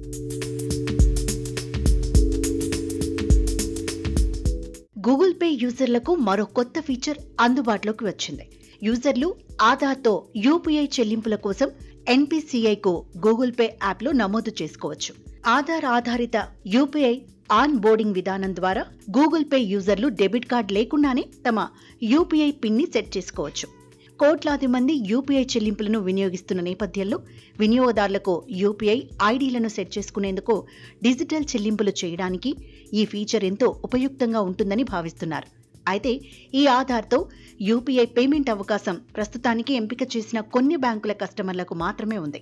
Google pay యూజర్లకు మరో కొత్త feature అందుబాటులోకి వచ్చింది యూజర్లు ఆధార్తో యూపీఐ చెల్లింపుల కోసం ఎన్పిసిఐకు గూగుల్ పే యాప్లో నమోదు చేసుకోవచ్చు ఆధార్ ఆధారిత యూపీఐ ఆన్ బోర్డింగ్ విధానం ద్వారా గూగుల్ పే యూజర్లు డెబిట్ కార్డ్ లేకుండానే తమ యూపీఐ పిన్ని సెట్ చేసుకోవచ్చు కోట్లాది మంది యూపీఐ చెల్లింపులను వినియోగిస్తున్న నేపథ్యంలో వినియోగదారులకు యూపీఐ ఐడీలను సెట్ చేసుకునేందుకు డిజిటల్ చెల్లింపులు చేయడానికి ఈ ఫీచర్ ఎంతో ఉపయుక్తంగా ఉంటుందని భావిస్తున్నారు అయితే ఈ ఆధార్తో యూపీఐ పేమెంట్ అవకాశం ప్రస్తుతానికి ఎంపిక చేసిన కొన్ని బ్యాంకుల కస్టమర్లకు మాత్రమే ఉంది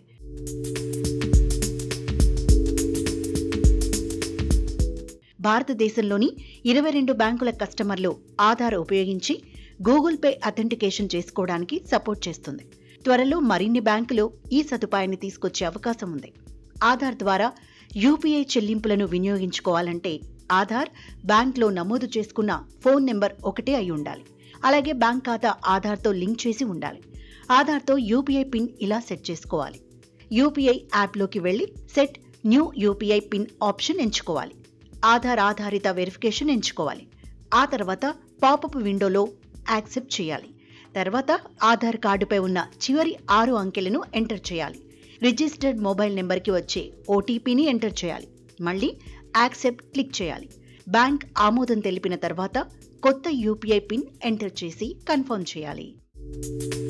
భారతదేశంలోని ఇరవై రెండు బ్యాంకుల కస్టమర్లు ఆధార్ ఉపయోగించి గూగుల్ పే అథెంటికేషన్ చేసుకోవడానికి సపోర్ట్ చేస్తుంది త్వరలో మరిన్ని బ్యాంకులు ఈ సదుపాయాన్ని తీసుకొచ్చే అవకాశం ఉంది ఆధార్ ద్వారా యూపీఐ చెల్లింపులను వినియోగించుకోవాలంటే ఆధార్ బ్యాంక్లో నమోదు చేసుకున్న ఫోన్ నెంబర్ ఒకటే అయి ఉండాలి అలాగే బ్యాంక్ ఖాతా ఆధార్తో లింక్ చేసి ఉండాలి ఆధార్తో యూపీఐ పిన్ ఇలా సెట్ చేసుకోవాలి యూపీఐ యాప్లోకి వెళ్ళి set new UPI PIN option ఎంచుకోవాలి ఆధార్ ఆధారిత వెరిఫికేషన్ ఎంచుకోవాలి ఆ తర్వాత పాపప్ విండోలో యాక్సెప్ట్ చేయాలి తర్వాత ఆధార్ కార్డుపై ఉన్న చివరి ఆరు అంకెలను ఎంటర్ చేయాలి రిజిస్టర్డ్ మొబైల్ నెంబర్కి వచ్చే ఓటీపీని ఎంటర్ చేయాలి మళ్ళీ యాక్సెప్ట్ క్లిక్ చేయాలి బ్యాంక్ ఆమోదం తెలిపిన తర్వాత కొత్త యూపీఐ పిన్ ఎంటర్ చేసి కన్ఫర్మ్ చేయాలి